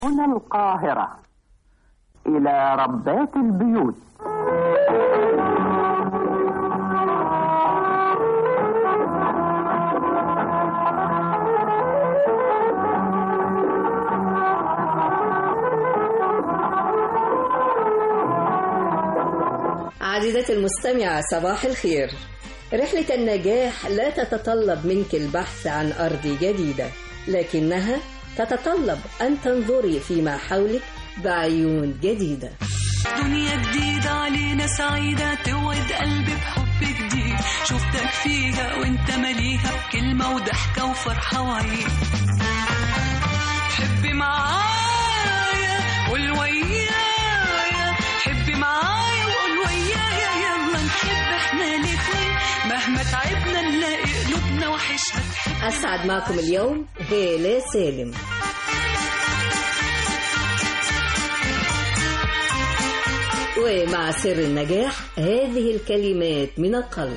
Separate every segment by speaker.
Speaker 1: هنا القاهرة إلى ربات البيوت
Speaker 2: عزيزتي المستمعة صباح الخير رحلة النجاح لا تتطلب منك البحث عن أرض جديدة لكنها تتطلب أن تنظري فيما حولك بعيون جديدة
Speaker 3: دنيا جديدة علينا سعيدة توعد قلبي بحب جديد شفتك فيها وانت مليها بكلمة وضحكة وفرحة وعيد حبي معايا قول ويايا حبي معايا وقول ويايا يلا نحب احنا الاتنين مهما تعبنا نلاقي قلوبنا وحشها تحب
Speaker 2: أسعد معكم اليوم هالة سالم ومع سر النجاح هذه الكلمات من القلب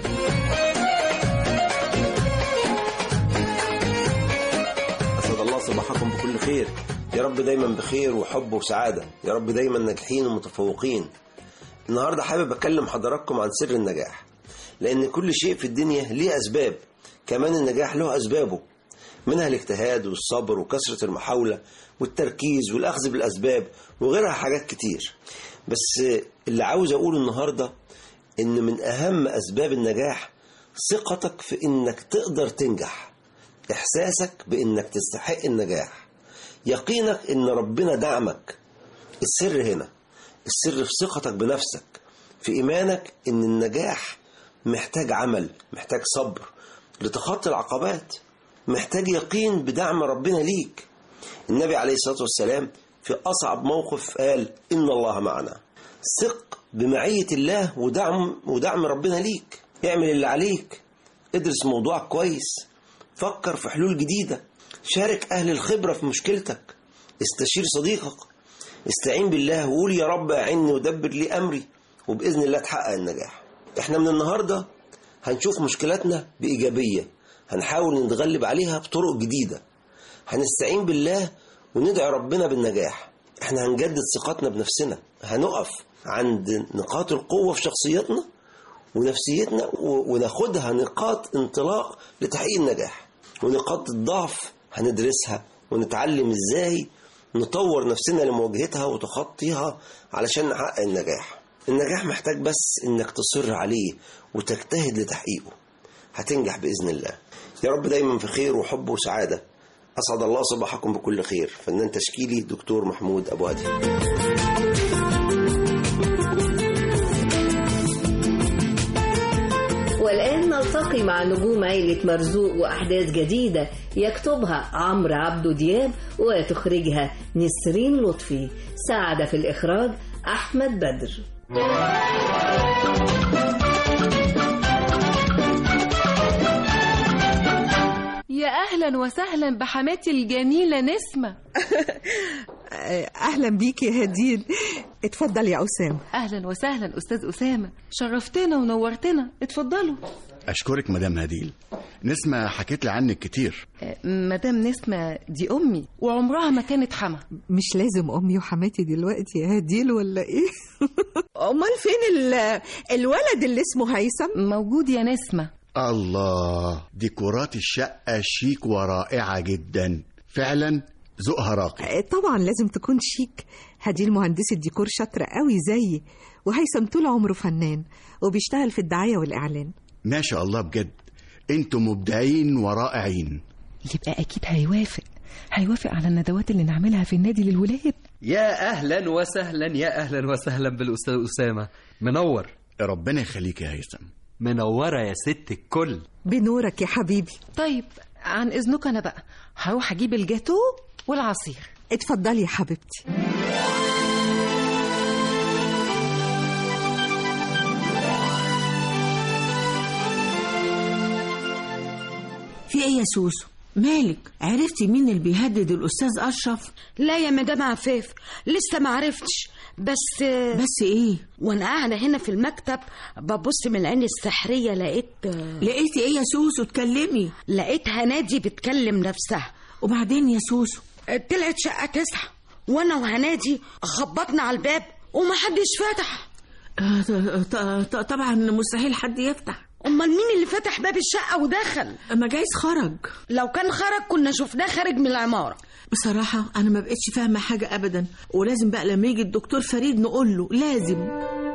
Speaker 4: أسعد الله صباحكم بكل خير يا رب دايما بخير وحب وسعادة يا رب دايما ناجحين ومتفوقين النهاردة حابب أكلم حضراتكم عن سر النجاح لأن كل شيء في الدنيا ليه أسباب كمان النجاح له أسبابه منها الاجتهاد والصبر وكثرة المحاولة والتركيز والأخذ بالأسباب وغيرها حاجات كتير بس اللي عاوز أقوله النهاردة إن من أهم أسباب النجاح ثقتك في إنك تقدر تنجح إحساسك بإنك تستحق النجاح يقينك إن ربنا دعمك السر هنا السر في ثقتك بنفسك في إيمانك إن النجاح محتاج عمل محتاج صبر لتخطي العقبات محتاج يقين بدعم ربنا ليك النبي عليه الصلاة والسلام في أصعب موقف قال إن الله معنا ثق بمعية الله ودعم ودعم ربنا ليك اعمل اللي عليك ادرس موضوعك كويس فكر في حلول جديدة شارك أهل الخبرة في مشكلتك استشير صديقك استعين بالله وقول يا رب أعني ودبر لي أمري وبإذن الله تحقق النجاح احنا من النهاردة هنشوف مشكلاتنا بإيجابية هنحاول نتغلب عليها بطرق جديدة هنستعين بالله وندعي ربنا بالنجاح احنا هنجدد ثقتنا بنفسنا هنقف عند نقاط القوة في شخصيتنا ونفسيتنا و- وناخدها نقاط انطلاق لتحقيق النجاح ونقاط الضعف هندرسها ونتعلم ازاي نطور نفسنا لمواجهتها وتخطيها علشان نحقق النجاح النجاح محتاج بس انك تصر عليه وتجتهد لتحقيقه هتنجح بإذن الله يا رب دايما في خير وحب وسعادة أسعد الله صباحكم بكل خير فنان تشكيلي دكتور محمود أبو هدي
Speaker 2: والآن نلتقي مع نجوم عيلة مرزوق وأحداث جديدة يكتبها عمرو عبدو دياب وتخرجها نسرين لطفي ساعد في الإخراج أحمد بدر
Speaker 5: يا أهلا وسهلا بحماتي الجميلة نسمة
Speaker 6: اهلا بيك يا هديل اتفضل يا اسامه
Speaker 5: أهلا وسهلا أستاذ أسامة شرفتنا ونورتنا اتفضلوا
Speaker 7: أشكرك مدام هديل نسمة حكيت لي عنك كتير
Speaker 5: آه، مدام نسمة دي أمي وعمرها ما كانت حما
Speaker 6: مش لازم امي وحماتي دلوقتي يا هديل ولا ايه امال فين ال- الولد اللي اسمه هيثم
Speaker 5: موجود يا نسمة
Speaker 7: الله ديكورات الشقة شيك ورائعة جدا فعلا ذوقها راقي
Speaker 6: آه، طبعا لازم تكون شيك هديل مهندسة ديكور شاطرة قوي زيي وهيثم طول عمره فنان وبيشتغل في الدعاية والإعلان
Speaker 7: ما شاء الله بجد انتم مبدعين ورائعين
Speaker 5: يبقى أكيد هيوافق هيوافق على الندوات اللي نعملها في النادي للولاد
Speaker 8: يا اهلا وسهلا يا اهلا وسهلا بالاستاذ اسامه منور
Speaker 7: ربنا يخليك يا هيثم
Speaker 8: منوره يا ست الكل
Speaker 6: بنورك يا حبيبي
Speaker 5: طيب عن إذنك أنا بقى هروح أجيب الجاتو والعصير
Speaker 6: اتفضلي يا حبيبتي
Speaker 9: في ايه يا سوسو مالك عرفتي مين اللي بيهدد الاستاذ اشرف
Speaker 10: لا يا مدام عفاف لسه ما عرفتش بس
Speaker 9: بس ايه
Speaker 10: وانا قاعده هنا في المكتب ببص من العين السحريه لقيت
Speaker 9: لقيتي ايه يا سوسو اتكلمي
Speaker 10: لقيتها نادي بتكلم نفسها
Speaker 9: وبعدين يا سوسو
Speaker 10: طلعت شقه تسعة وانا وهنادي خبطنا على الباب ومحدش فتح
Speaker 9: آه، ط- ط- ط- طبعا مستحيل حد يفتح
Speaker 10: امال مين اللي فتح باب الشقه ودخل
Speaker 9: ما جايز خرج
Speaker 10: لو كان خرج كنا شفناه خارج من العماره
Speaker 9: بصراحة أنا ما بقتش فاهمة حاجة أبدا ولازم بقى لما يجي الدكتور فريد نقول له لازم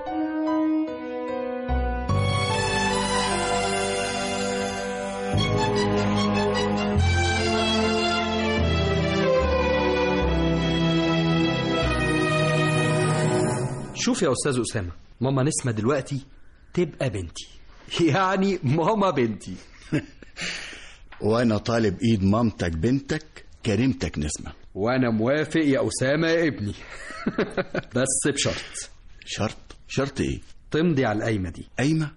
Speaker 8: شوف يا استاذ اسامه ماما نسمه دلوقتي تبقى بنتي يعني ماما بنتي
Speaker 7: وانا طالب ايد مامتك بنتك كريمتك نسمة
Speaker 8: وانا موافق يا اسامه يا ابني بس بشرط
Speaker 7: شرط شرط ايه
Speaker 8: تمضي على القايمه دي
Speaker 7: قايمة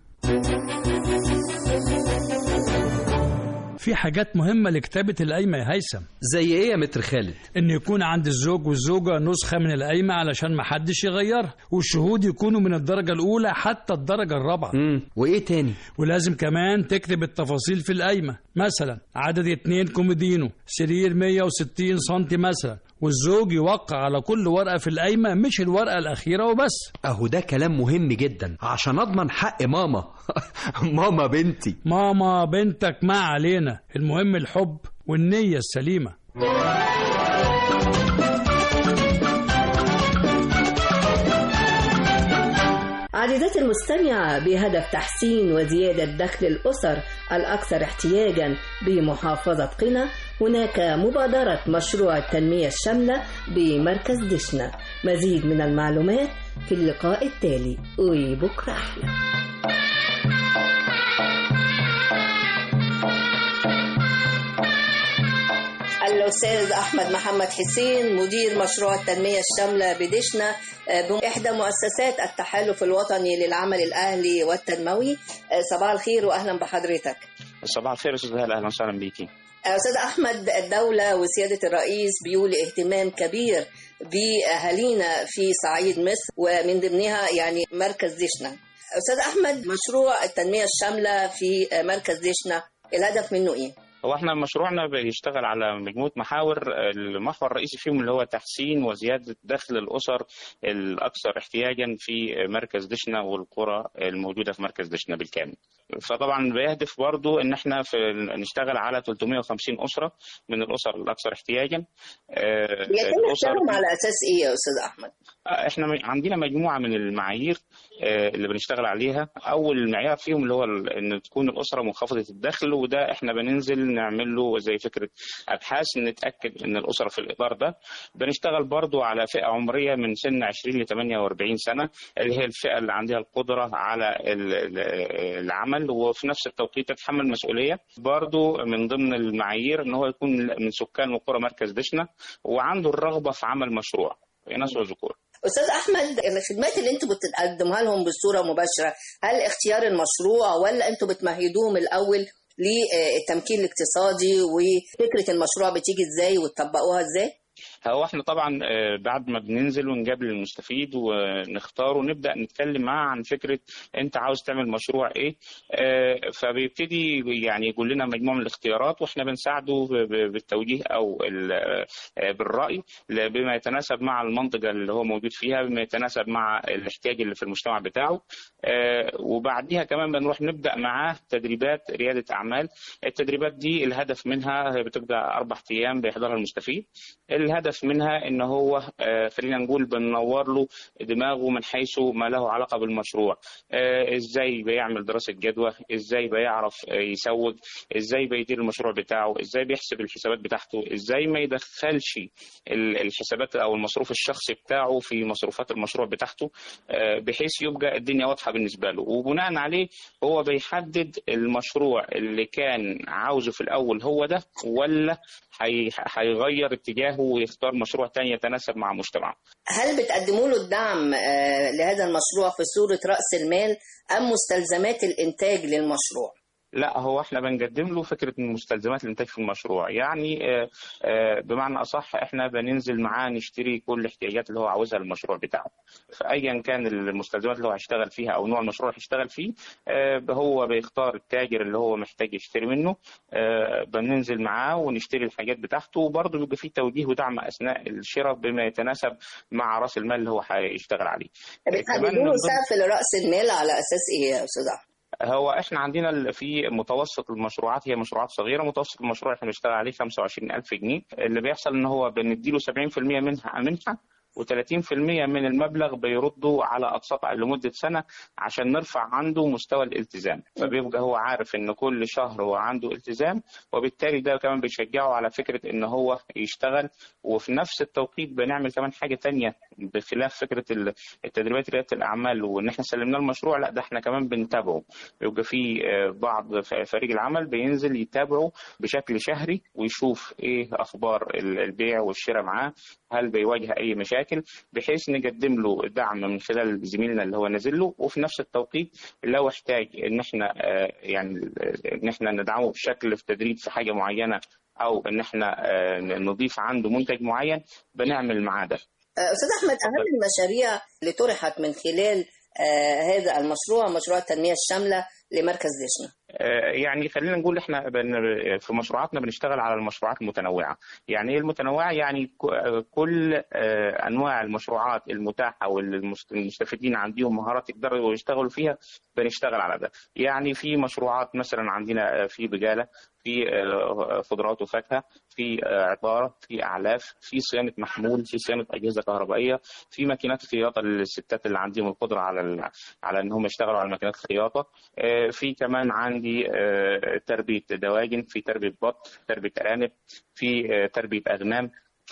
Speaker 11: في حاجات مهمة لكتابة القايمة يا هيثم
Speaker 8: زي ايه يا متر خالد
Speaker 11: إن يكون عند الزوج والزوجة نسخة من القايمة علشان محدش يغيرها والشهود يكونوا من الدرجة الأولى حتى الدرجة الرابعة
Speaker 8: امم وايه تاني
Speaker 11: ولازم كمان تكتب التفاصيل في القايمة مثلا عدد اتنين كوميدينو سرير 160 سنتي مثلا والزوج يوقع على كل ورقة في القايمة مش الورقة الأخيرة وبس
Speaker 8: اهو ده كلام مهم جدا عشان اضمن حق ماما ماما بنتي
Speaker 11: ماما بنتك ما علينا المهم الحب والنية السليمة
Speaker 2: عزيزتي المستمعة بهدف تحسين وزيادة دخل الأسر الأكثر احتياجا بمحافظة قنا هناك مبادرة مشروع التنمية الشاملة بمركز دشنا مزيد من المعلومات في اللقاء التالي وبكرة أحلى الأستاذ أحمد محمد حسين مدير مشروع التنمية الشاملة بدشنا آه، بإحدى مؤسسات التحالف الوطني للعمل الأهلي والتنموي آه، صباح الخير وأهلا بحضرتك
Speaker 12: صباح الخير يا استاذ هلا اهلا وسهلا بيكي
Speaker 2: أستاذ أحمد الدولة وسيادة الرئيس بيولي اهتمام كبير بأهالينا في صعيد مصر ومن ضمنها يعني مركز دشنا أستاذ أحمد مشروع التنمية الشاملة في مركز دشنا الهدف منه إيه؟
Speaker 12: هو احنا مشروعنا بيشتغل على مجموعه محاور المحور الرئيسي فيهم اللي هو تحسين وزياده دخل الاسر الاكثر احتياجا في مركز دشنا والقرى الموجوده في مركز دشنا بالكامل. فطبعا بيهدف برضو ان احنا في نشتغل على 350 اسره من الاسر الاكثر احتياجا. آه،
Speaker 2: يتم اختيارهم على أساس إيه يا أستاذ أحمد؟
Speaker 12: احنا م- عندنا مجموعه من المعايير آه، اللي بنشتغل عليها اول معيار فيهم اللي هو ال- ان تكون الاسره منخفضه الدخل وده احنا بننزل نعمل له زي فكره ابحاث نتاكد ان الاسره في الاطار ده بنشتغل برضو على فئه عمريه من سن 20 ل 48 سنه اللي هي الفئه اللي عندها القدره على ال- ال- العمل وفي نفس التوقيت تتحمل مسؤوليه برضو من ضمن المعايير ان هو يكون من سكان وقرى مركز دشنا وعنده الرغبه في عمل مشروع اناث وذكور
Speaker 2: أستاذ أحمد الخدمات اللي أنتوا بتقدموها لهم بصورة مباشرة هل اختيار المشروع ولا أنتوا بتمهدوهم الأول للتمكين الاقتصادي وفكرة المشروع بتيجي إزاي وتطبقوها إزاي؟
Speaker 12: هو احنا طبعا آه، بعد ما بننزل ونقابل المستفيد ونختاره ونبدا نتكلم معاه عن فكره انت عاوز تعمل مشروع ايه آه، فبيبتدي يعني يقول لنا مجموعه من الاختيارات واحنا بنساعده ب- ب- بالتوجيه او ال- آه، بالراي ل- بما يتناسب مع المنطقه اللي هو موجود فيها بما يتناسب مع الاحتياج اللي في المجتمع بتاعه آه، وبعديها كمان بنروح نبدا معاه تدريبات رياده اعمال التدريبات دي الهدف منها هي بتبقى اربع ايام بيحضرها المستفيد الهدف منها ان هو آه، خلينا نقول بننور له دماغه من حيث ما له علاقه بالمشروع آه، ازاي بيعمل دراسه جدوى ازاي بيعرف آه، يسوق ازاي بيدير المشروع بتاعه ازاي بيحسب الحسابات بتاعته ازاي ما يدخلش ال- الحسابات او المصروف الشخصي بتاعه في مصروفات المشروع بتاعته آه، بحيث يبقى الدنيا واضحه بالنسبه له وبناء عليه هو بيحدد المشروع اللي كان عاوزه في الاول هو ده ولا هي- هيغير اتجاهه ويختار مشروع تاني يتناسب مع مجتمعه
Speaker 2: هل بتقدموا له الدعم آه، لهذا المشروع في صورة رأس المال أم مستلزمات الإنتاج للمشروع؟
Speaker 12: لا هو احنا بنقدم له فكره مستلزمات الانتاج في المشروع يعني آه، آه، بمعنى اصح احنا بننزل معاه نشتري كل الاحتياجات اللي هو عاوزها للمشروع بتاعه فايا كان المستلزمات اللي هو هيشتغل فيها او نوع المشروع اللي هيشتغل فيه آه، هو بيختار التاجر اللي هو محتاج يشتري منه آه، بننزل معاه ونشتري الحاجات بتاعته وبرضه بيبقى فيه توجيه ودعم اثناء الشراء بما يتناسب مع راس المال اللي هو هيشتغل عليه كمان
Speaker 2: بتحددوا
Speaker 12: من
Speaker 2: له
Speaker 12: ضمن-
Speaker 2: سقف لرأس المال على أساس إيه يا أستاذ أحمد؟
Speaker 12: هو احنا عندنا ال- في متوسط المشروعات هي مشروعات صغيره متوسط المشروع احنا بنشتغل عليه 25000 جنيه اللي بيحصل ان هو بنديله 70% منها منها و30% من المبلغ بيرده على اقساط لمده سنه عشان نرفع عنده مستوى الالتزام فبيبقى هو عارف ان كل شهر هو عنده التزام وبالتالي ده كمان بيشجعه على فكره ان هو يشتغل وفي نفس التوقيت بنعمل كمان حاجه تانية بخلاف فكره ال- التدريبات رياده الاعمال وان احنا سلمنا المشروع لا ده احنا كمان بنتابعه يبقى في آه، بعض ف- فريق العمل بينزل يتابعه بشكل شهري ويشوف ايه اخبار ال- البيع والشراء معاه هل بيواجه اي مشاكل بحيث نقدم له دعم من خلال زميلنا اللي هو نازل له وفي نفس التوقيت لو احتاج ان احنا آه، يعني آه، ان احنا ندعمه بشكل في تدريب في حاجه معينه او ان احنا آه، نضيف عنده منتج معين بنعمل معاه ده
Speaker 2: آه، أستاذ أحمد أهم المشاريع اللي طرحت من خلال آه، هذا المشروع مشروع التنمية الشاملة لمركز دشنا
Speaker 12: آه، يعني خلينا نقول احنا بن في مشروعاتنا بنشتغل على المشروعات المتنوعه يعني ايه المتنوعه يعني ك- آه، كل آه، انواع المشروعات المتاحه واللي المست- المستفيدين عندهم مهارات يقدروا يشتغلوا فيها بنشتغل على ده يعني في مشروعات مثلا عندنا آه، في بقاله في آه، خضروات وفاكهه في آه، عطاره في اعلاف في صيانه محمول في صيانه اجهزه كهربائيه في ماكينات خياطه للستات اللي عندهم القدره على ال- على ان هم يشتغلوا على ماكينات الخياطه آه، في كمان عندي آه، تربيه دواجن في تربيه بط تربيه ارانب في آه، تربيه اغنام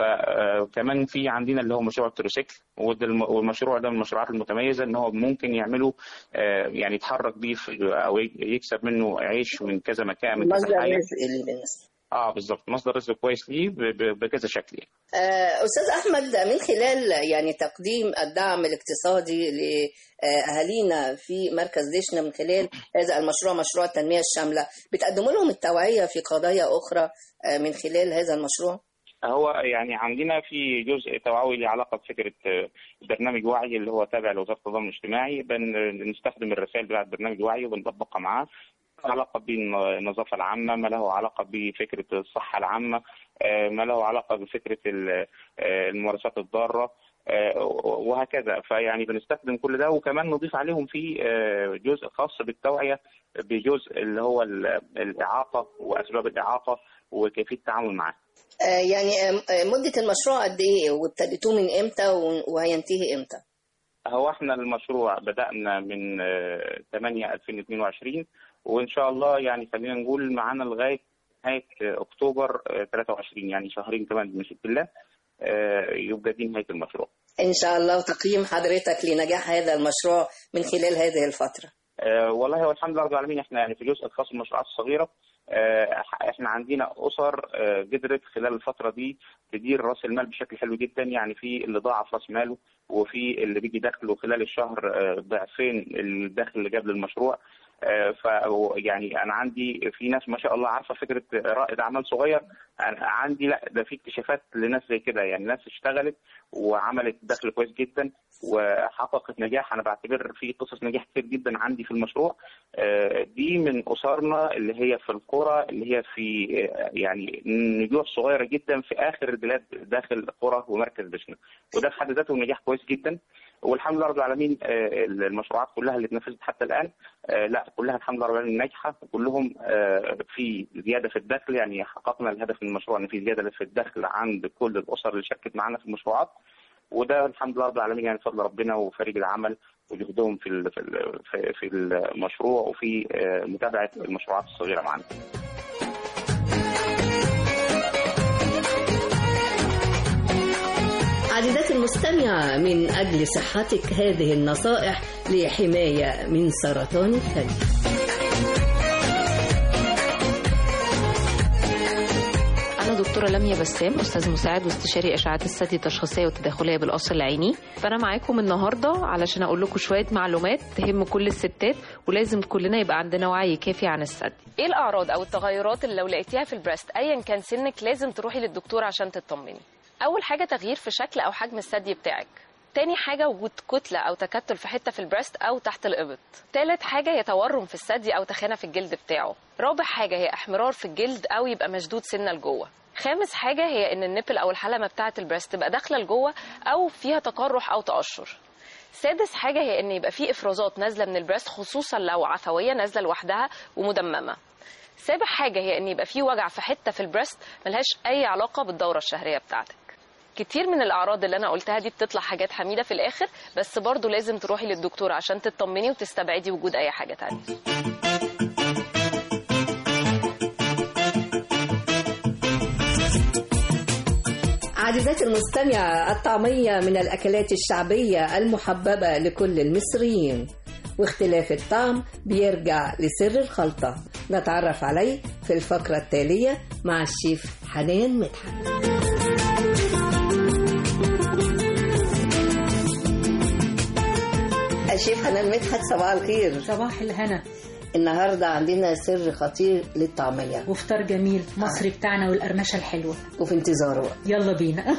Speaker 12: فكمان في عندنا اللي هو مشروع التروسيكل وده الم- والمشروع ده من المشروعات المتميزه ان هو ممكن يعمله آه، يعني يتحرك بيه في- او يكسب منه عيش من كذا مكان من كذا
Speaker 2: مصدر
Speaker 12: حاجه
Speaker 2: رزق اللي بالنسبة
Speaker 12: اه بالظبط مصدر رزق كويس ليه ب- ب- بكذا شكل يعني.
Speaker 2: آه، أستاذ أحمد من خلال يعني تقديم الدعم الاقتصادي لأهالينا في مركز دشنا من خلال هذا المشروع مشروع التنمية الشاملة بتقدموا لهم التوعية في قضايا أخرى آه، من خلال هذا المشروع؟
Speaker 12: هو يعني عندنا في جزء توعوي له علاقه بفكره آه، برنامج وعي اللي هو تابع لوزاره التضامن الاجتماعي بنستخدم الرسائل بتاعت برنامج وعي وبنطبقها معاه علاقه بالنظافه العامه ما له علاقه بفكره الصحه العامه آه، ما له علاقه بفكره ال- آه، الممارسات الضاره آه، وهكذا فيعني بنستخدم كل ده وكمان نضيف عليهم في آه، جزء خاص بالتوعيه بجزء اللي هو ال- الاعاقه واسباب الاعاقه وكيفيه التعامل معاه
Speaker 2: آه، يعني آه، آه، مدة المشروع قد إيه وابتديتوه من إمتى و- وهينتهي إمتى؟
Speaker 12: هو احنا المشروع بدأنا من آه، 8 2022 وإن شاء الله يعني خلينا نقول معانا لغاية نهاية آه، أكتوبر آه، 23 يعني شهرين كمان بمشيئة الله آه، يبقى دي نهاية المشروع.
Speaker 2: إن شاء الله وتقييم حضرتك لنجاح هذا المشروع من خلال هذه الفترة
Speaker 12: آه، والله هو الحمد لله رب العالمين احنا يعني في الجزء الخاص بالمشروعات الصغيره آه، احنا عندنا اسر آه، قدرت خلال الفتره دي تدير راس المال بشكل حلو جدا يعني في اللي ضاعف راس ماله وفي اللي بيجي دخله خلال الشهر آه، ضعفين الدخل اللي قبل المشروع آه، ف يعني انا عندي في ناس ما شاء الله عارفه فكره رائد اعمال صغير أنا عندي لا ده في اكتشافات لناس زي كده يعني ناس اشتغلت وعملت دخل كويس جدا وحققت نجاح انا بعتبر في قصص نجاح كتير جدا عندي في المشروع آه، دي من اسرنا اللي هي في القرى اللي هي في آه، يعني نجوح صغيره جدا في اخر البلاد داخل قرى ومركز بشنا وده في حد ذاته نجاح كويس جدا والحمد لله رب العالمين آه، المشروعات كلها اللي اتنفذت حتى الان آه، لا كلها الحمد لله رب العالمين ناجحه وكلهم آه، في زياده في الدخل يعني حققنا الهدف من المشروع ان في زياده في الدخل عند كل الاسر اللي شاركت معنا في المشروعات وده الحمد لله رب العالمين يعني فضل ربنا وفريق العمل وجهدهم في ال- في ال- في- في المشروع وفي آه، متابعه المشروعات الصغيره معنا.
Speaker 2: عزيزاتي المستمعة من أجل صحتك هذه النصائح لحماية من سرطان الثدي
Speaker 13: أنا دكتورة دكتورة لميا بسام أستاذ مساعد واستشاري إشعاعات الثدي التشخيصية والتداخلية بالقصر العيني فأنا معاكم النهاردة علشان أقول لكم شوية معلومات تهم كل الستات ولازم كلنا يبقى عندنا وعي كافي عن الثدي إيه الأعراض أو التغيرات اللي لو لقيتيها في البريست أيا كان سنك لازم تروحي للدكتور عشان تطمني أول حاجة تغيير في شكل أو حجم الثدي بتاعك تاني حاجة وجود كتلة أو تكتل في حتة في البريست أو تحت الإبط تالت حاجة هي تورم في الثدي أو تخانة في الجلد بتاعه رابع حاجة هي احمرار في الجلد أو يبقى مشدود سنة لجوه خامس حاجة هي إن النبل أو الحلمة بتاعة البريست تبقى داخلة لجوه أو فيها تقرح أو تقشر سادس حاجة هي إن يبقى في إفرازات نازلة من البريست خصوصا لو عفوية نازلة لوحدها ومدممة سابع حاجة هي إن يبقى في وجع في حتة في البريست ملهاش أي علاقة بالدورة الشهرية بتاعتك كتير من الأعراض اللي أنا قلتها دي بتطلع حاجات حميدة في الآخر بس برضو لازم تروحي للدكتور عشان تطمني وتستبعدي وجود أي حاجة تانية
Speaker 2: عزيزاتي المستمعة الطعمية من الأكلات الشعبية المحببة لكل المصريين واختلاف الطعم بيرجع لسر الخلطة نتعرف عليه في الفقرة التالية مع الشيف حنان مدحت الشيف حنان مدحت صباح الخير
Speaker 14: صباح الهنا
Speaker 2: النهارده عندنا سر خطير للطعمية
Speaker 14: وفطار جميل مصري بتاعنا والقرمشة الحلوة
Speaker 2: وفي انتظاره
Speaker 14: يلا بينا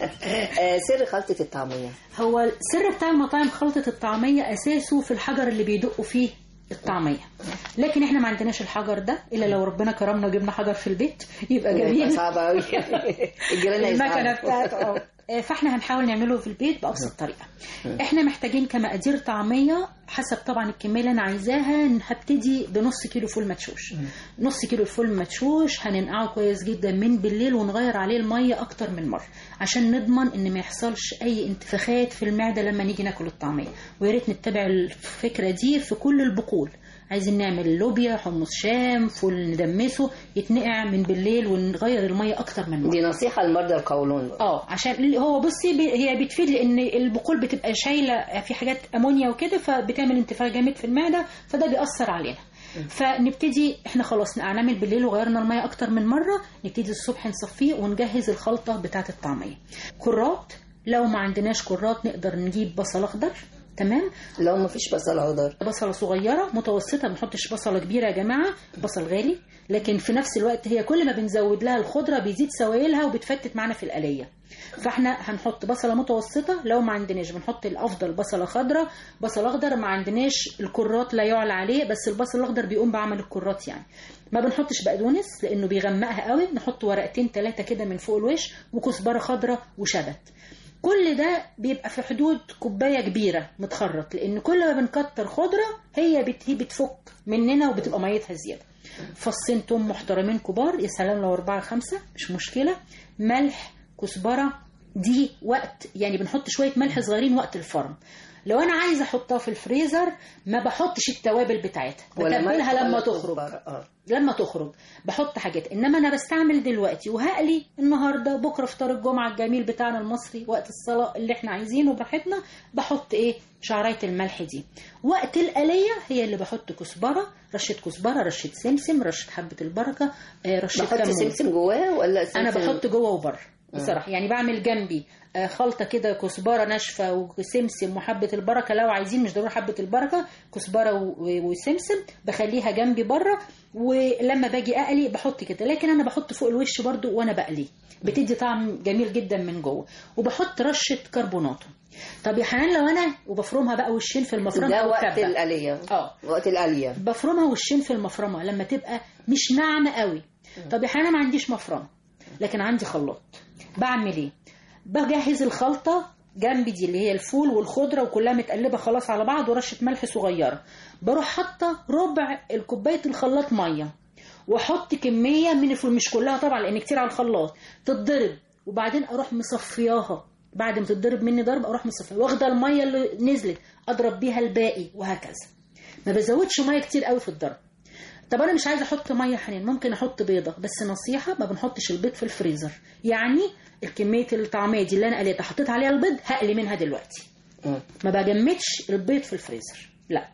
Speaker 2: آه، سر خلطة الطعمية
Speaker 14: هو السر بتاع المطاعم خلطة الطعمية أساسه في الحجر اللي بيدقوا فيه الطعمية لكن احنا ما عندناش الحجر ده الا لو ربنا كرمنا وجبنا حجر في البيت يبقى جميل
Speaker 2: صعب قوي الجيران
Speaker 14: المكنه
Speaker 2: هيزعلوا.
Speaker 14: بتاعته اه آه، فاحنا هنحاول نعمله في البيت بأبسط طريقة احنا محتاجين كمقادير طعمية حسب طبعا الكمية اللي انا عايزاها هبتدي بنص كيلو فول مدشوش نص كيلو الفول المدشوش هننقعه كويس جدا من بالليل ونغير عليه المية اكتر من مرة عشان نضمن ان ما يحصلش اي انتفاخات في المعدة لما نيجي ناكل الطعمية ويا ريت نتبع الفكرة دي في كل البقول عايزين نعمل لوبيا حمص شام فول ندمسه يتنقع من بالليل ونغير المية اكتر من مرة
Speaker 2: دي نصيحة لمرضى القولون
Speaker 14: اه عشان هو بصي بي- هي بتفيد لان البقول بتبقى شايله في حاجات امونيا وكده فبتعمل انتفاخ جامد في المعده فده بيأثر علينا فنبتدي احنا خلاص نعمل بالليل وغيرنا الميه اكتر من مره نبتدي الصبح نصفيه ونجهز الخلطه بتاعه الطعميه كرات لو ما عندناش كرات نقدر نجيب بصل اخضر تمام
Speaker 2: لو ما فيش بصل اخضر
Speaker 14: بصله صغيره متوسطه ما نحطش بصله كبيره يا جماعه بصل غالي لكن في نفس الوقت هي كل ما بنزود لها الخضره بيزيد سوائلها وبتفتت معانا في القليه فاحنا هنحط بصله متوسطه لو ما عندناش بنحط الافضل بصله خضراء بصل اخضر ما عندناش الكرات لا يعلى عليه بس البصل الاخضر بيقوم بعمل الكرات يعني ما بنحطش بقدونس لانه بيغمقها قوي نحط ورقتين ثلاثه كده من فوق الوش وكزبره خضراء وشبت كل ده بيبقى في حدود كوبايه كبيره متخرط لان كل ما بنكتر خضره هي بت- بتفك مننا وبتبقى ميتها زياده فصين توم محترمين كبار يا سلام لو أربعة خمسة مش مشكلة ملح كزبرة دي وقت يعني بنحط شوية ملح صغيرين وقت الفرن لو أنا عايزة أحطها في الفريزر ما بحطش التوابل بتاعتها
Speaker 2: ولا ملح
Speaker 14: بتبلها
Speaker 2: ولا
Speaker 14: لما تخرج
Speaker 2: كزبرة. آه.
Speaker 14: لما تخرج بحط حاجات انما انا بستعمل دلوقتي وهقلي النهارده بكره فطار الجمعه الجميل بتاعنا المصري وقت الصلاه اللي احنا عايزينه براحتنا بحط ايه شعريه الملح دي وقت القليه هي اللي بحط كزبره رشه كزبره رشه سمسم رشه حبه البركه آه، رشه
Speaker 2: بحط
Speaker 14: كمون.
Speaker 2: سمسم جواه ولا
Speaker 14: انا
Speaker 2: سمسم-
Speaker 14: بحط جوه وبره
Speaker 2: آه.
Speaker 14: بصراحه يعني بعمل جنبي آه، خلطه كده كزبره ناشفه وسمسم وحبه البركه لو عايزين مش ضروري حبه البركه كزبره و- وسمسم بخليها جنبي بره ولما باجي اقلي بحط كده لكن انا بحط فوق الوش برضو وانا بقلي بتدي طعم جميل جدا من جوه وبحط رشه كربوناتو طب يا حنان لو انا وبفرمها بقى وشين في المفرمه
Speaker 2: ده
Speaker 14: أو
Speaker 2: وقت
Speaker 14: كبة.
Speaker 2: القلية
Speaker 14: اه
Speaker 2: وقت القلية
Speaker 14: بفرمها وشين في المفرمه لما تبقى مش ناعمه قوي طب يا حنان ما عنديش مفرمه لكن عندي خلاط بعمل ايه بجهز الخلطه جنبي دي اللي هي الفول والخضره وكلها متقلبه خلاص على بعض ورشه ملح صغيره بروح حاطه ربع الكوبايه الخلاط ميه واحط كميه من الفول مش كلها طبعا لان كتير على الخلاط تتضرب وبعدين اروح مصفياها بعد ما تتضرب مني ضرب اروح مصفيها واخده الميه اللي نزلت اضرب بيها الباقي وهكذا ما بزودش ميه كتير قوي في الضرب طب انا مش عايزه احط ميه حنين ممكن احط بيضه بس نصيحه ما بنحطش البيض في الفريزر يعني الكميه الطعميه دي اللي انا قليتها حطيت عليها البيض هقلي منها دلوقتي ما بجمدش البيض في الفريزر لا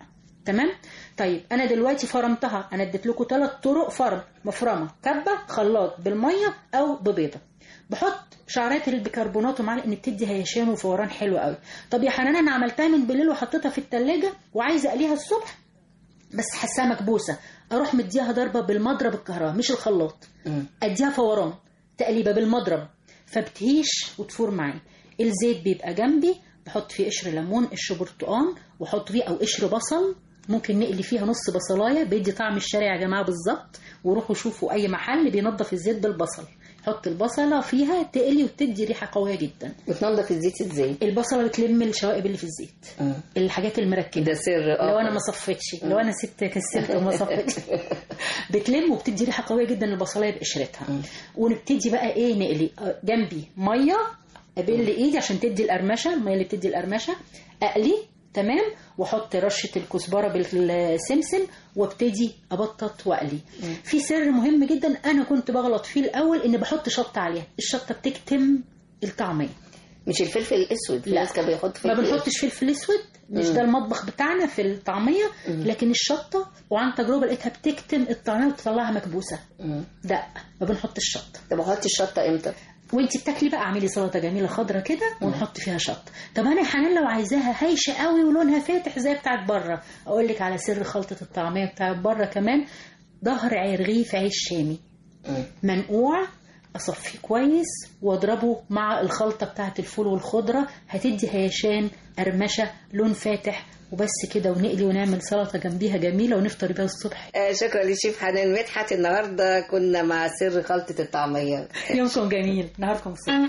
Speaker 14: تمام طيب انا دلوقتي فرمتها انا اديت لكم ثلاث طرق فرم مفرمه كبه خلاط بالميه او ببيضه بحط شعرات البيكربونات ومعلقه ان بتدي هيشان وفوران حلو قوي طب يا حنان انا عملتها من بالليل وحطيتها في التلاجة وعايزه اقليها الصبح بس حاساها مكبوسه اروح مديها ضربه بالمضرب الكهرباء مش الخلاط اديها فوران تقليبه بالمضرب فبتهيش وتفور معايا الزيت بيبقى جنبي بحط فيه قشر ليمون قشر برتقان واحط فيه او قشر بصل ممكن نقلي فيها نص بصلايه بيدي طعم الشارع يا جماعه بالظبط وروحوا شوفوا اي محل بينظف الزيت بالبصل حط البصله فيها تقلي وتدي ريحه قويه جدا
Speaker 2: بتنضف الزيت ازاي
Speaker 14: البصله بتلم الشوائب اللي في الزيت الحاجات المركبه
Speaker 2: ده سر آه.
Speaker 14: لو انا ما صفتش لو انا ست كسلت وما صفتش بتلم وبتدي ريحه قويه جدا البصلايه بقشرتها ونبتدي بقى ايه نقلي آه، جنبي ميه ابل ايدي عشان تدي القرمشه الميه اللي بتدي القرمشه اقلي تمام واحط رشه الكزبره بالسمسم وابتدي ابطط واقلي في سر مهم جدا انا كنت بغلط فيه الاول ان بحط شطه عليها الشطه بتكتم الطعميه
Speaker 2: مش الفلفل الاسود في
Speaker 14: لا.
Speaker 2: ناس كان بيحط
Speaker 14: ما
Speaker 2: فلفل
Speaker 14: بنحطش فلفل اسود مش
Speaker 2: مم.
Speaker 14: ده المطبخ بتاعنا في الطعميه لكن الشطه وعن تجربه لقيتها بتكتم الطعميه وتطلعها مكبوسه لا ما بنحطش شطه
Speaker 2: طب احط الشطه امتى
Speaker 14: وانت بتاكلي بقى اعملي سلطه جميله خضرة كده ونحط فيها شطه طب انا يا حنان لو عايزاها هايشه قوي ولونها فاتح زي بتاعت بره اقول لك على سر خلطه الطعميه بتاعت بره كمان ظهر رغيف عيش شامي منقوع اصفيه كويس واضربه مع الخلطه بتاعت الفول والخضره هتدي هيشان قرمشه لون فاتح وبس كده ونقلي ونعمل سلطه جنبيها جميله ونفطر بيها الصبح
Speaker 2: آه شكرا لشيف حنان مدحت النهارده كنا مع سر خلطه الطعميه
Speaker 14: يومكم جميل نهاركم سعيد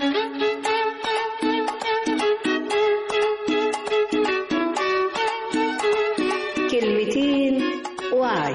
Speaker 2: كلمتين وعي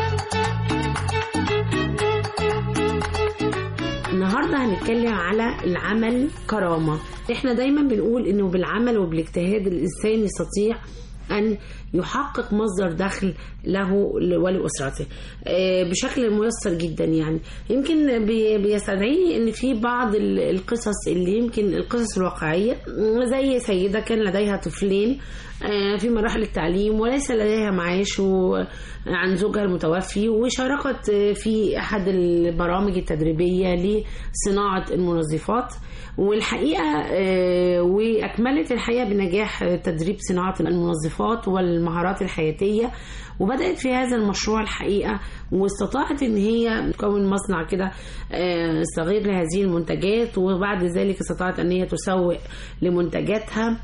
Speaker 15: النهارده هنتكلم على العمل كرامة احنا دايما بنقول انه بالعمل وبالاجتهاد الانسان يستطيع ان يحقق مصدر دخل له ولاسرته آه، بشكل ميسر جدا يعني يمكن بي- بيستدعيني ان في بعض ال- القصص اللي يمكن القصص الواقعيه زي سيده كان لديها طفلين آه، في مراحل التعليم وليس لديها معاش و- عن زوجها المتوفي وشاركت آه، في احد البرامج التدريبيه لصناعه المنظفات والحقيقه آه، واكملت الحقيقه بنجاح آه، تدريب صناعه المنظفات والمهارات الحياتيه وبدات في هذا المشروع الحقيقه واستطاعت ان هي تكون مصنع كده آه، صغير لهذه المنتجات وبعد ذلك استطاعت ان هي تسوق لمنتجاتها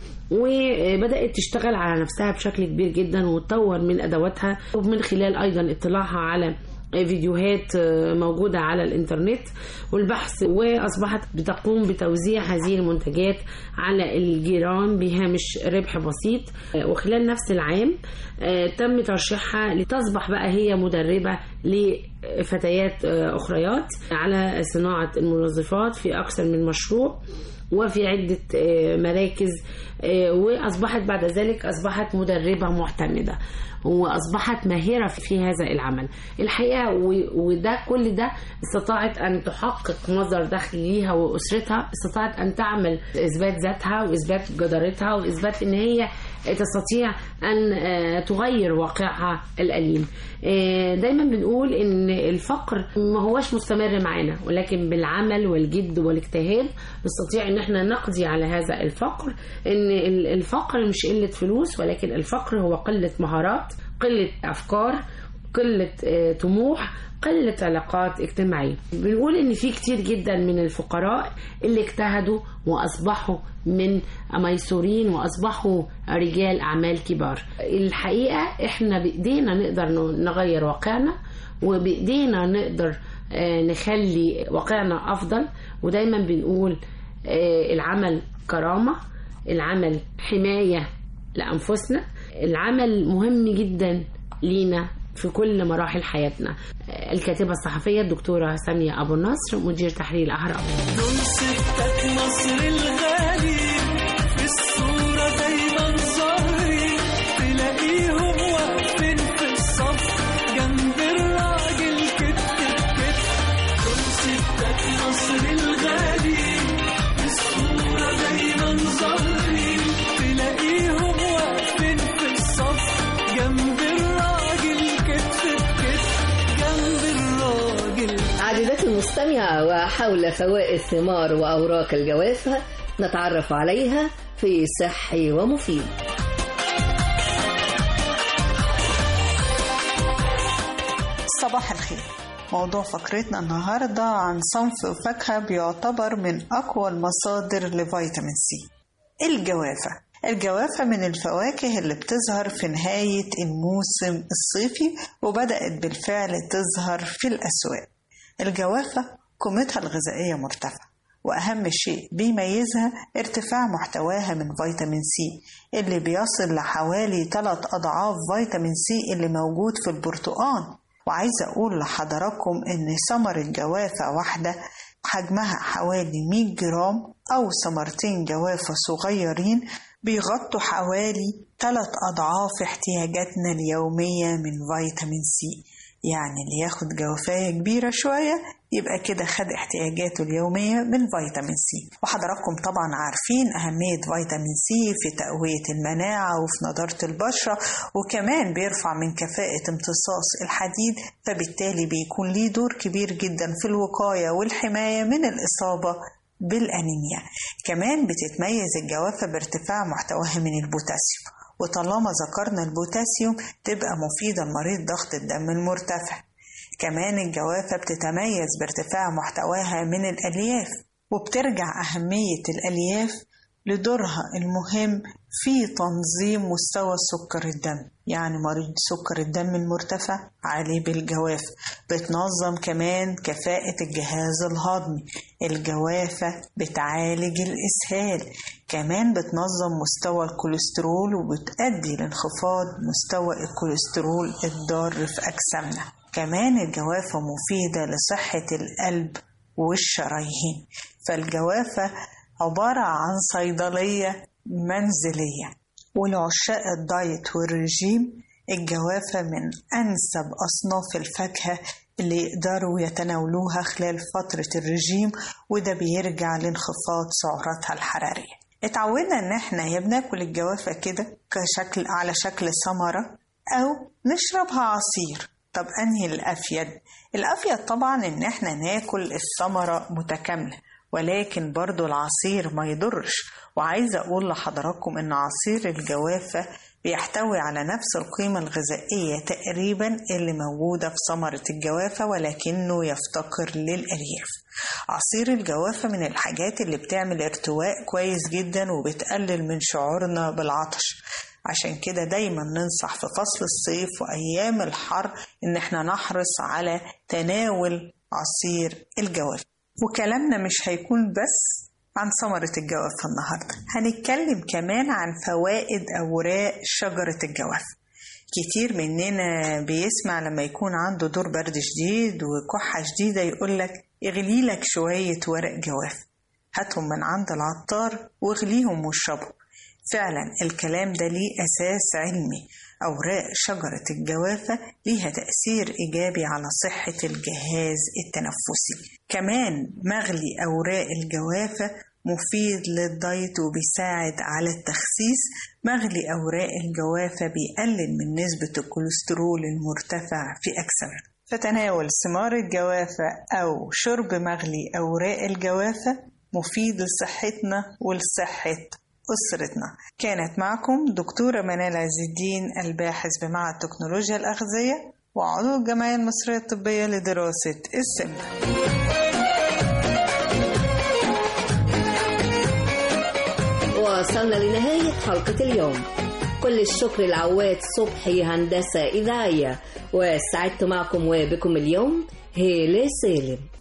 Speaker 15: وبدات تشتغل على نفسها بشكل كبير جدا وتطور من ادواتها ومن خلال ايضا اطلاعها على فيديوهات موجودة على الإنترنت والبحث وأصبحت بتقوم بتوزيع هذه المنتجات على الجيران بهامش ربح بسيط وخلال نفس العام تم ترشيحها لتصبح بقى هي مدربة لفتيات أخريات على صناعة المنظفات في أكثر من مشروع وفي عدة مراكز وأصبحت بعد ذلك أصبحت مدربة معتمدة وأصبحت ماهرة في هذا العمل الحقيقة وده كل ده استطاعت أن تحقق مصدر دخل ليها وأسرتها استطاعت أن تعمل إثبات ذاتها وإثبات جدارتها وإثبات أن هي تستطيع أن تغير واقعها الأليم دايما بنقول أن الفقر ما هوش مستمر معنا ولكن بالعمل والجد والاجتهاد نستطيع أن احنا نقضي على هذا الفقر أن الفقر مش قلة فلوس ولكن الفقر هو قلة مهارات قلة أفكار قلة طموح قلة علاقات اجتماعية بنقول ان في كتير جدا من الفقراء اللي اجتهدوا واصبحوا من ميسورين واصبحوا رجال اعمال كبار الحقيقة احنا بايدينا نقدر نغير واقعنا وبايدينا نقدر نخلي واقعنا افضل ودايما بنقول العمل كرامة العمل حماية لأنفسنا العمل مهم جدا لينا في كل مراحل حياتنا الكاتبة الصحفية الدكتورة سامية أبو النصر مدير تحرير الأهرام
Speaker 3: دول ستات مصر الغالي في الصورة دايما ظاهرين تلاقيهم واقفين في الصف جنب الراجل كتف بكتف دول ستات مصر الغالي في الصورة دايما ظاهرين تلاقيهم واقفين في الصف جنب الراجل
Speaker 2: مستمعة وحول فوائد ثمار وأوراق الجوافة نتعرف عليها في صحي ومفيد
Speaker 16: صباح الخير موضوع فقرتنا النهاردة عن صنف فاكهة بيعتبر من أقوى المصادر لفيتامين سي الجوافة الجوافة من الفواكه اللي بتظهر في نهاية الموسم الصيفي وبدأت بالفعل تظهر في الأسواق الجوافة قيمتها الغذائية مرتفعة وأهم شيء بيميزها ارتفاع محتواها من فيتامين سي اللي بيصل لحوالي 3 أضعاف فيتامين سي اللي موجود في البرتقال وعايزة أقول لحضراتكم إن ثمرة جوافة واحدة حجمها حوالي 100 جرام أو ثمرتين جوافة صغيرين بيغطوا حوالي 3 أضعاف احتياجاتنا اليومية من فيتامين سي يعني اللي ياخد جوافاية كبيرة شوية يبقى كده خد احتياجاته اليومية من فيتامين سي وحضراتكم طبعا عارفين أهمية فيتامين سي في تقوية المناعة وفي نضارة البشرة وكمان بيرفع من كفاءة امتصاص الحديد فبالتالي بيكون ليه دور كبير جدا في الوقاية والحماية من الإصابة بالأنيميا كمان بتتميز الجوافة بارتفاع محتواها من البوتاسيوم وطالما ذكرنا البوتاسيوم تبقى مفيدة لمريض ضغط الدم المرتفع كمان الجوافة بتتميز بارتفاع محتواها من الألياف وبترجع أهمية الألياف لدورها المهم في تنظيم مستوى سكر الدم يعني مريض سكر الدم المرتفع عليه بالجواف بتنظم كمان كفاءة الجهاز الهضمي الجوافة بتعالج الإسهال كمان بتنظم مستوى الكوليسترول وبتؤدي لانخفاض مستوى الكوليسترول الضار في أجسامنا كمان الجوافة مفيدة لصحة القلب والشرايين فالجوافة عبارة عن صيدلية منزلية ولعشاق الدايت والرجيم الجوافة من أنسب أصناف الفاكهة اللي يقدروا يتناولوها خلال فترة الرجيم وده بيرجع لانخفاض سعراتها الحرارية اتعودنا ان احنا يا بناكل الجوافة كده كشكل على شكل ثمرة او نشربها عصير طب انهي الافيد الافيد طبعا ان احنا ناكل الثمرة متكاملة ولكن برضو العصير ما يضرش وعايزة أقول لحضراتكم إن عصير الجوافة بيحتوي على نفس القيمة الغذائية تقريبا اللي موجودة في ثمرة الجوافة ولكنه يفتقر للألياف عصير الجوافة من الحاجات اللي بتعمل ارتواء كويس جدا وبتقلل من شعورنا بالعطش عشان كده دايما ننصح في فصل الصيف وأيام الحر إن احنا نحرص على تناول عصير الجوافة وكلامنا مش هيكون بس عن ثمرة الجوافة النهاردة هنتكلم كمان عن فوائد أوراق شجرة الجوافة كتير مننا بيسمع لما يكون عنده دور برد شديد وكحة شديدة يقولك اغلي لك شوية ورق جوافة هاتهم من عند العطار واغليهم واشربهم فعلا الكلام ده ليه أساس علمي أوراق شجرة الجوافة ليها تأثير إيجابي على صحة الجهاز التنفسي كمان مغلي أوراق الجوافة مفيد للدايت وبيساعد على التخسيس مغلي أوراق الجوافة بيقلل من نسبة الكوليسترول المرتفع في أجسامنا فتناول ثمار الجوافة أو شرب مغلي أوراق الجوافة مفيد لصحتنا ولصحة أسرتنا كانت معكم دكتورة منال عز الدين الباحث بمعهد تكنولوجيا الأغذية وعضو الجمعية المصرية الطبية لدراسة السمنة
Speaker 2: وصلنا لنهاية حلقة اليوم كل الشكر لعواد صبحي هندسة إذاعية وسعدت معكم وبكم اليوم هيلي سالم